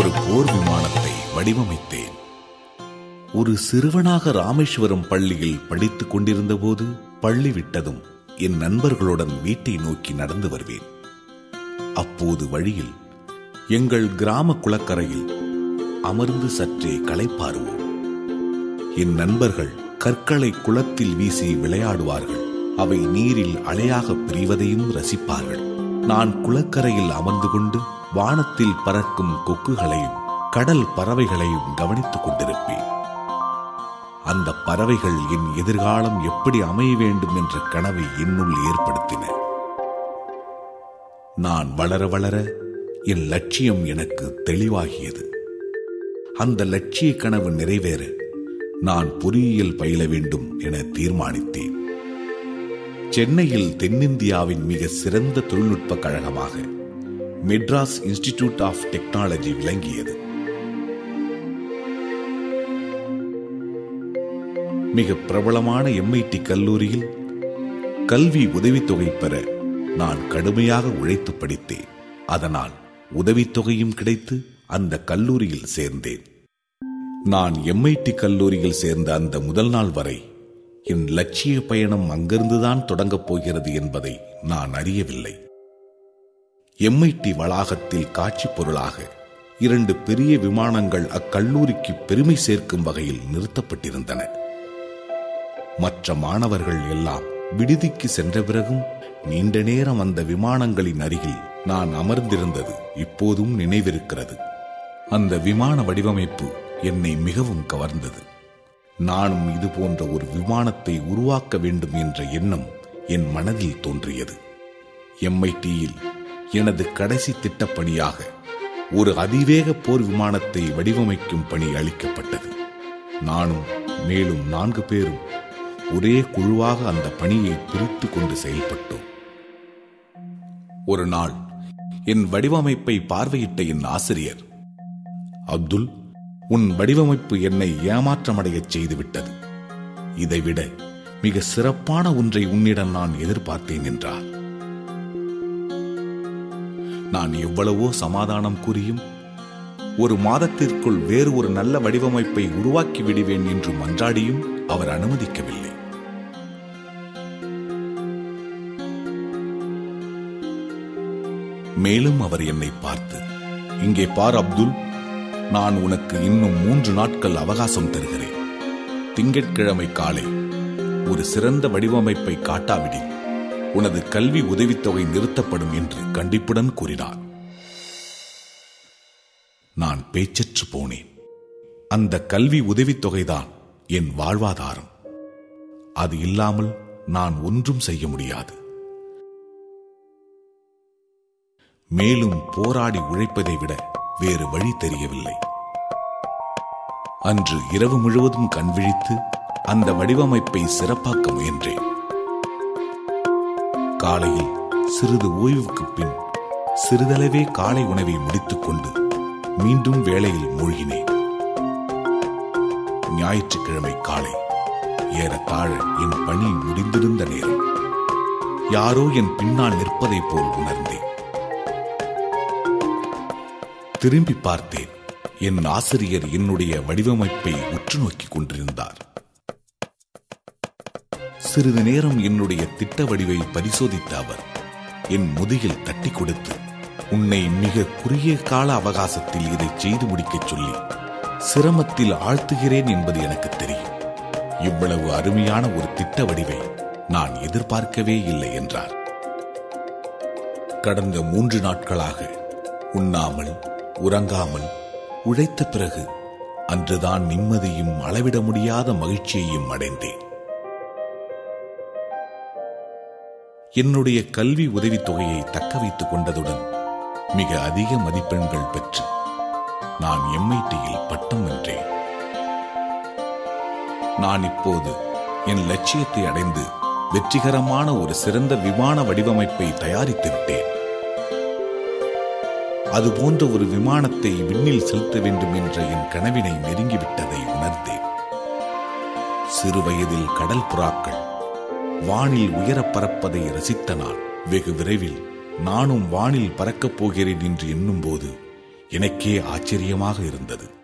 ஒரு போர் விமானத்தை வடிவமைத்தேன் ஒரு சிறுவனாக ராமேஸ்வரம் பள்ளியில் படித்துக் கொண்டிருந்த போது பள்ளி விட்டதும் என் நண்பர்களுடன் வீட்டை நோக்கி நடந்து வருவேன் அப்போது வழியில் எங்கள் கிராம குளக்கரையில் அமர்ந்து சற்றே களைப்பாருவோம் என் நண்பர்கள் கற்களை குளத்தில் வீசி விளையாடுவார்கள் அவை நீரில் அலையாக பிரிவதையும் ரசிப்பார்கள் நான் குளக்கரையில் அமர்ந்து கொண்டு வானத்தில் பறக்கும் கொக்குகளையும் கடல் பறவைகளையும் கவனித்துக் கொண்டிருப்பேன் அந்த பறவைகள் என் எதிர்காலம் எப்படி அமைய வேண்டும் என்ற கனவை என்னுள் ஏற்படுத்தின நான் வளர வளர என் லட்சியம் எனக்கு தெளிவாகியது அந்த லட்சிய கனவு நிறைவேற நான் பொறியியல் பயில வேண்டும் என தீர்மானித்தேன் சென்னையில் தென்னிந்தியாவின் மிக சிறந்த தொழில்நுட்ப கழகமாக மெட்ராஸ் இன்ஸ்டிடியூட் ஆஃப் டெக்னாலஜி விளங்கியது மிக பிரபலமான எம்ஐடி கல்லூரியில் கல்வி உதவித்தொகை பெற நான் கடுமையாக உழைத்து படித்தேன் அதனால் உதவித்தொகையும் கிடைத்து அந்த கல்லூரியில் சேர்ந்தேன் நான் எம்ஐடி கல்லூரியில் சேர்ந்த அந்த முதல் நாள் வரை என் லட்சிய பயணம் அங்கிருந்துதான் தொடங்கப் போகிறது என்பதை நான் அறியவில்லை எம்ஐடி வளாகத்தில் காட்சி பொருளாக இரண்டு பெரிய விமானங்கள் அக்கல்லூரிக்கு பெருமை சேர்க்கும் வகையில் நிறுத்தப்பட்டிருந்தன மற்ற மாணவர்கள் எல்லாம் விடுதிக்கு சென்ற பிறகும் நீண்ட நேரம் அந்த விமானங்களின் அருகில் நான் அமர்ந்திருந்தது இப்போதும் நினைவிருக்கிறது அந்த விமான வடிவமைப்பு என்னை மிகவும் கவர்ந்தது நானும் இது போன்ற ஒரு விமானத்தை உருவாக்க வேண்டும் என்ற எண்ணம் என் மனதில் தோன்றியது எம்ஐடியில் எனது கடைசி திட்டப்பணியாக ஒரு அதிவேக போர் விமானத்தை வடிவமைக்கும் பணி அளிக்கப்பட்டது நானும் மேலும் நான்கு பேரும் ஒரே குழுவாக அந்த பணியை பிரித்து கொண்டு செயல்பட்டோம் ஒரு நாள் என் வடிவமைப்பை பார்வையிட்ட என் ஆசிரியர் அப்துல் உன் வடிவமைப்பு என்னை ஏமாற்றமடையச் செய்துவிட்டது இதைவிட மிக சிறப்பான ஒன்றை உன்னிடம் நான் எதிர்பார்த்தேன் என்றார் நான் எவ்வளவோ சமாதானம் கூறியும் ஒரு மாதத்திற்குள் வேறு ஒரு நல்ல வடிவமைப்பை உருவாக்கி விடுவேன் என்று மன்றாடியும் அவர் அனுமதிக்கவில்லை மேலும் அவர் என்னை பார்த்து இங்கே பார் அப்துல் நான் உனக்கு இன்னும் மூன்று நாட்கள் அவகாசம் தருகிறேன் திங்கட்கிழமை காலை ஒரு சிறந்த வடிவமைப்பை காட்டாவிடில் உனது கல்வி உதவித்தொகை நிறுத்தப்படும் என்று கண்டிப்புடன் கூறினார் நான் பேச்சற்று போனேன் அந்த கல்வி உதவித்தொகைதான் என் வாழ்வாதாரம் அது இல்லாமல் நான் ஒன்றும் செய்ய முடியாது மேலும் போராடி உழைப்பதை விட வேறு வழி தெரியவில்லை அன்று இரவு முழுவதும் கண் விழித்து அந்த வடிவமைப்பை சிறப்பாக்க முயன்றேன் காலையில் சிறிது ஓய்வுக்கு பின் சிறிதளவே காலை உணவை முடித்துக்கொண்டு மீண்டும் வேலையில் மூழ்கினேன் ஞாயிற்றுக்கிழமை காலை ஏறத்தாழ என் பணி முடிந்திருந்த நேரம் யாரோ என் பின்னால் நிற்பதைப் போல் உணர்ந்தேன் திரும்பி பார்த்தேன் என் ஆசிரியர் என்னுடைய வடிவமைப்பை உற்று நோக்கிக் கொண்டிருந்தார் சிறிது நேரம் என்னுடைய திட்ட வடிவை பரிசோதித்த அவர் என் முதுகில் தட்டி கொடுத்து உன்னை மிக குறுகிய கால அவகாசத்தில் இதை செய்து முடிக்கச் சொல்லி சிரமத்தில் ஆழ்த்துகிறேன் என்பது எனக்கு தெரியும் இவ்வளவு அருமையான ஒரு திட்ட வடிவை நான் எதிர்பார்க்கவே இல்லை என்றார் கடந்த மூன்று நாட்களாக உண்ணாமல் உறங்காமல் உழைத்த பிறகு அன்றுதான் நிம்மதியும் அளவிட முடியாத மகிழ்ச்சியையும் அடைந்தேன் என்னுடைய கல்வி உதவித்தொகையை தக்க வைத்துக் கொண்டதுடன் மிக அதிக மதிப்பெண்கள் பெற்று நான் எம்ஐடியில் பட்டம் வென்றேன் நான் இப்போது என் லட்சியத்தை அடைந்து வெற்றிகரமான ஒரு சிறந்த விமான வடிவமைப்பை தயாரித்து விட்டேன் அது போன்ற ஒரு விமானத்தை விண்ணில் செலுத்த வேண்டும் என்ற என் கனவினை நெருங்கிவிட்டதை உணர்ந்தேன் சிறு வயதில் கடல் புறாக்கள் வானில் உயரப் பறப்பதை ரசித்த நான் வெகு விரைவில் நானும் வானில் பறக்கப் போகிறேன் என்று எண்ணும்போது எனக்கே ஆச்சரியமாக இருந்தது